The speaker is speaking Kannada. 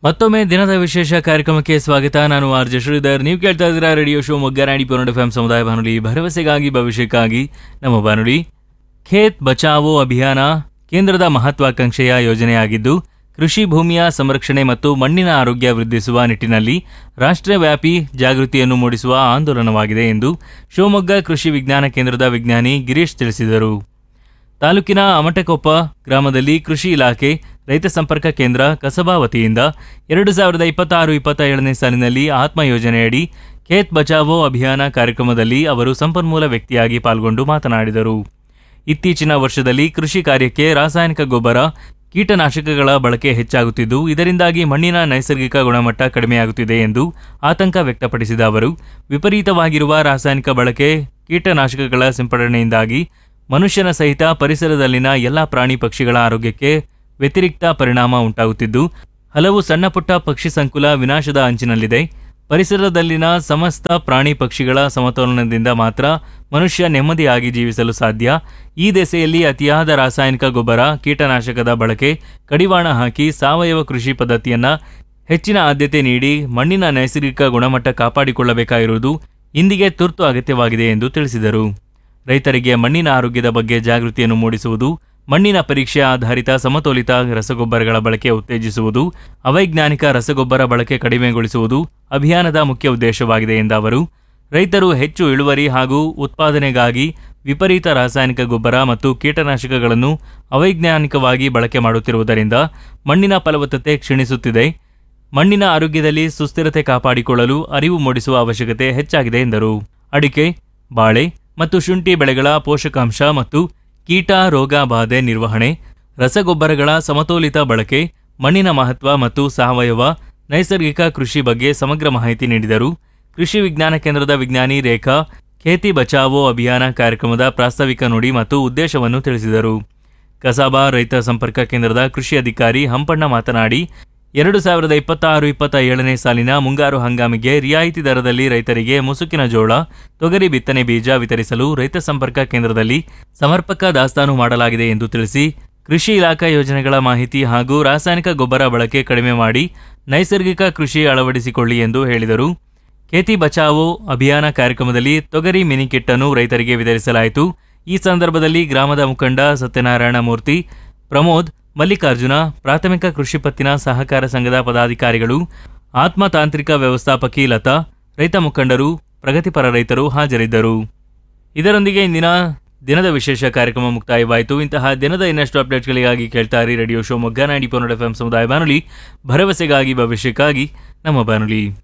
ಮತ್ತೊಮ್ಮೆ ದಿನದ ವಿಶೇಷ ಕಾರ್ಯಕ್ರಮಕ್ಕೆ ಸ್ವಾಗತ ನಾನು ಆರ್ ಜೆ ಶ್ರೀಧರ್ ನೀವು ಕೇಳ್ತಾ ಇದ್ದೀರಾ ರೇಡಿಯೋ ಶೋ ಮೊಗ್ಗ ನಾಡಿ ಪೊನ್ನಡ ಎಫ್ ಸಮುದಾಯ ಬಾನುಲಿ ಭರವಸೆಗಾಗಿ ಭವಿಷ್ಯಕ್ಕಾಗಿ ನಮ್ಮ ಬಾನುಲಿ ಖೇತ್ ಬಚಾವೋ ಅಭಿಯಾನ ಕೇಂದ್ರದ ಮಹತ್ವಾಕಾಂಕ್ಷೆಯ ಯೋಜನೆಯಾಗಿದ್ದು ಕೃಷಿ ಭೂಮಿಯ ಸಂರಕ್ಷಣೆ ಮತ್ತು ಮಣ್ಣಿನ ಆರೋಗ್ಯ ವೃದ್ಧಿಸುವ ನಿಟ್ಟಿನಲ್ಲಿ ರಾಷ್ಟ್ರವ್ಯಾಪಿ ಜಾಗೃತಿಯನ್ನು ಮೂಡಿಸುವ ಆಂದೋಲನವಾಗಿದೆ ಎಂದು ಶಿವಮೊಗ್ಗ ಕೃಷಿ ವಿಜ್ಞಾನ ಕೇಂದ್ರದ ವಿಜ್ಞಾನಿ ಗಿರೀಶ್ ತಿಳಿಸಿದರು ತಾಲೂಕಿನ ಅಮಟಕೊಪ್ಪ ಗ್ರಾಮದಲ್ಲಿ ಕೃಷಿ ಇಲಾಖೆ ರೈತ ಸಂಪರ್ಕ ಕೇಂದ್ರ ಕಸಬಾ ವತಿಯಿಂದ ಎರಡು ಸಾವಿರದ ಇಪ್ಪತ್ತಾರು ಇಪ್ಪತ್ತ ಏಳನೇ ಸಾಲಿನಲ್ಲಿ ಆತ್ಮ ಯೋಜನೆಯಡಿ ಖೇತ್ ಬಚಾವೋ ಅಭಿಯಾನ ಕಾರ್ಯಕ್ರಮದಲ್ಲಿ ಅವರು ಸಂಪನ್ಮೂಲ ವ್ಯಕ್ತಿಯಾಗಿ ಪಾಲ್ಗೊಂಡು ಮಾತನಾಡಿದರು ಇತ್ತೀಚಿನ ವರ್ಷದಲ್ಲಿ ಕೃಷಿ ಕಾರ್ಯಕ್ಕೆ ರಾಸಾಯನಿಕ ಗೊಬ್ಬರ ಕೀಟನಾಶಕಗಳ ಬಳಕೆ ಹೆಚ್ಚಾಗುತ್ತಿದ್ದು ಇದರಿಂದಾಗಿ ಮಣ್ಣಿನ ನೈಸರ್ಗಿಕ ಗುಣಮಟ್ಟ ಕಡಿಮೆಯಾಗುತ್ತಿದೆ ಎಂದು ಆತಂಕ ವ್ಯಕ್ತಪಡಿಸಿದ ಅವರು ವಿಪರೀತವಾಗಿರುವ ರಾಸಾಯನಿಕ ಬಳಕೆ ಕೀಟನಾಶಕಗಳ ಸಿಂಪಡಣೆಯಿಂದಾಗಿ ಮನುಷ್ಯನ ಸಹಿತ ಪರಿಸರದಲ್ಲಿನ ಎಲ್ಲ ಪ್ರಾಣಿ ಪಕ್ಷಿಗಳ ಆರೋಗ್ಯಕ್ಕೆ ವ್ಯತಿರಿಕ್ತ ಪರಿಣಾಮ ಉಂಟಾಗುತ್ತಿದ್ದು ಹಲವು ಸಣ್ಣಪುಟ್ಟ ಪಕ್ಷಿ ಸಂಕುಲ ವಿನಾಶದ ಅಂಚಿನಲ್ಲಿದೆ ಪರಿಸರದಲ್ಲಿನ ಸಮಸ್ತ ಪ್ರಾಣಿ ಪಕ್ಷಿಗಳ ಸಮತೋಲನದಿಂದ ಮಾತ್ರ ಮನುಷ್ಯ ನೆಮ್ಮದಿಯಾಗಿ ಜೀವಿಸಲು ಸಾಧ್ಯ ಈ ದೆಸೆಯಲ್ಲಿ ಅತಿಯಾದ ರಾಸಾಯನಿಕ ಗೊಬ್ಬರ ಕೀಟನಾಶಕದ ಬಳಕೆ ಕಡಿವಾಣ ಹಾಕಿ ಸಾವಯವ ಕೃಷಿ ಪದ್ಧತಿಯನ್ನ ಹೆಚ್ಚಿನ ಆದ್ಯತೆ ನೀಡಿ ಮಣ್ಣಿನ ನೈಸರ್ಗಿಕ ಗುಣಮಟ್ಟ ಕಾಪಾಡಿಕೊಳ್ಳಬೇಕಾಗಿರುವುದು ಇಂದಿಗೆ ತುರ್ತು ಅಗತ್ಯವಾಗಿದೆ ಎಂದು ತಿಳಿಸಿದರು ರೈತರಿಗೆ ಮಣ್ಣಿನ ಆರೋಗ್ಯದ ಬಗ್ಗೆ ಜಾಗೃತಿಯನ್ನು ಮೂಡಿಸುವುದು ಮಣ್ಣಿನ ಪರೀಕ್ಷೆ ಆಧಾರಿತ ಸಮತೋಲಿತ ರಸಗೊಬ್ಬರಗಳ ಬಳಕೆ ಉತ್ತೇಜಿಸುವುದು ಅವೈಜ್ಞಾನಿಕ ರಸಗೊಬ್ಬರ ಬಳಕೆ ಕಡಿಮೆಗೊಳಿಸುವುದು ಅಭಿಯಾನದ ಮುಖ್ಯ ಉದ್ದೇಶವಾಗಿದೆ ಎಂದ ಅವರು ರೈತರು ಹೆಚ್ಚು ಇಳುವರಿ ಹಾಗೂ ಉತ್ಪಾದನೆಗಾಗಿ ವಿಪರೀತ ರಾಸಾಯನಿಕ ಗೊಬ್ಬರ ಮತ್ತು ಕೀಟನಾಶಕಗಳನ್ನು ಅವೈಜ್ಞಾನಿಕವಾಗಿ ಬಳಕೆ ಮಾಡುತ್ತಿರುವುದರಿಂದ ಮಣ್ಣಿನ ಫಲವತ್ತತೆ ಕ್ಷೀಣಿಸುತ್ತಿದೆ ಮಣ್ಣಿನ ಆರೋಗ್ಯದಲ್ಲಿ ಸುಸ್ಥಿರತೆ ಕಾಪಾಡಿಕೊಳ್ಳಲು ಅರಿವು ಮೂಡಿಸುವ ಅವಶ್ಯಕತೆ ಹೆಚ್ಚಾಗಿದೆ ಎಂದರು ಅಡಿಕೆ ಬಾಳೆ ಮತ್ತು ಶುಂಠಿ ಬೆಳೆಗಳ ಪೋಷಕಾಂಶ ಮತ್ತು ಕೀಟ ರೋಗ ಬಾಧೆ ನಿರ್ವಹಣೆ ರಸಗೊಬ್ಬರಗಳ ಸಮತೋಲಿತ ಬಳಕೆ ಮಣ್ಣಿನ ಮಹತ್ವ ಮತ್ತು ಸಾವಯವ ನೈಸರ್ಗಿಕ ಕೃಷಿ ಬಗ್ಗೆ ಸಮಗ್ರ ಮಾಹಿತಿ ನೀಡಿದರು ಕೃಷಿ ವಿಜ್ಞಾನ ಕೇಂದ್ರದ ವಿಜ್ಞಾನಿ ರೇಖಾ ಖೇತಿ ಬಚಾವೋ ಅಭಿಯಾನ ಕಾರ್ಯಕ್ರಮದ ಪ್ರಾಸ್ತಾವಿಕ ನುಡಿ ಮತ್ತು ಉದ್ದೇಶವನ್ನು ತಿಳಿಸಿದರು ಕಸಾಬಾ ರೈತ ಸಂಪರ್ಕ ಕೇಂದ್ರದ ಕೃಷಿ ಅಧಿಕಾರಿ ಹಂಪಣ್ಣ ಮಾತನಾಡಿ ಎರಡು ಸಾವಿರದ ಇಪ್ಪತ್ತಾರು ಇಪ್ಪತ್ತ ಏಳನೇ ಸಾಲಿನ ಮುಂಗಾರು ಹಂಗಾಮಿಗೆ ರಿಯಾಯಿತಿ ದರದಲ್ಲಿ ರೈತರಿಗೆ ಮುಸುಕಿನ ಜೋಳ ತೊಗರಿ ಬಿತ್ತನೆ ಬೀಜ ವಿತರಿಸಲು ರೈತ ಸಂಪರ್ಕ ಕೇಂದ್ರದಲ್ಲಿ ಸಮರ್ಪಕ ದಾಸ್ತಾನು ಮಾಡಲಾಗಿದೆ ಎಂದು ತಿಳಿಸಿ ಕೃಷಿ ಇಲಾಖಾ ಯೋಜನೆಗಳ ಮಾಹಿತಿ ಹಾಗೂ ರಾಸಾಯನಿಕ ಗೊಬ್ಬರ ಬಳಕೆ ಕಡಿಮೆ ಮಾಡಿ ನೈಸರ್ಗಿಕ ಕೃಷಿ ಅಳವಡಿಸಿಕೊಳ್ಳಿ ಎಂದು ಹೇಳಿದರು ಖೇತಿ ಬಚಾವೋ ಅಭಿಯಾನ ಕಾರ್ಯಕ್ರಮದಲ್ಲಿ ತೊಗರಿ ಮಿನಿ ಕಿಟ್ ಅನ್ನು ರೈತರಿಗೆ ವಿತರಿಸಲಾಯಿತು ಈ ಸಂದರ್ಭದಲ್ಲಿ ಗ್ರಾಮದ ಮುಖಂಡ ಸತ್ಯನಾರಾಯಣ ಮೂರ್ತಿ ಪ್ರಮೋದ್ ಮಲ್ಲಿಕಾರ್ಜುನ ಪ್ರಾಥಮಿಕ ಕೃಷಿ ಪತ್ತಿನ ಸಹಕಾರ ಸಂಘದ ಪದಾಧಿಕಾರಿಗಳು ಆತ್ಮ ತಾಂತ್ರಿಕ ವ್ಯವಸ್ಥಾಪಕಿ ಲತಾ ರೈತ ಮುಖಂಡರು ಪ್ರಗತಿಪರ ರೈತರು ಹಾಜರಿದ್ದರು ಇದರೊಂದಿಗೆ ಇಂದಿನ ದಿನದ ವಿಶೇಷ ಕಾರ್ಯಕ್ರಮ ಮುಕ್ತಾಯವಾಯಿತು ಇಂತಹ ದಿನದ ಇನ್ನಷ್ಟು ಅಪ್ಡೇಟ್ಗಳಿಗಾಗಿ ಕೇಳ್ತಾ ಇರಿ radio Shivamogga ninety four F M ಸಮುದಾಯ ಬಾನುಲಿ ಭರವಸೆಗಾಗಿ ಭವಿಷ್ಯಕ್ಕಾಗಿ ನಮ್ಮ ಬಾನುಲಿ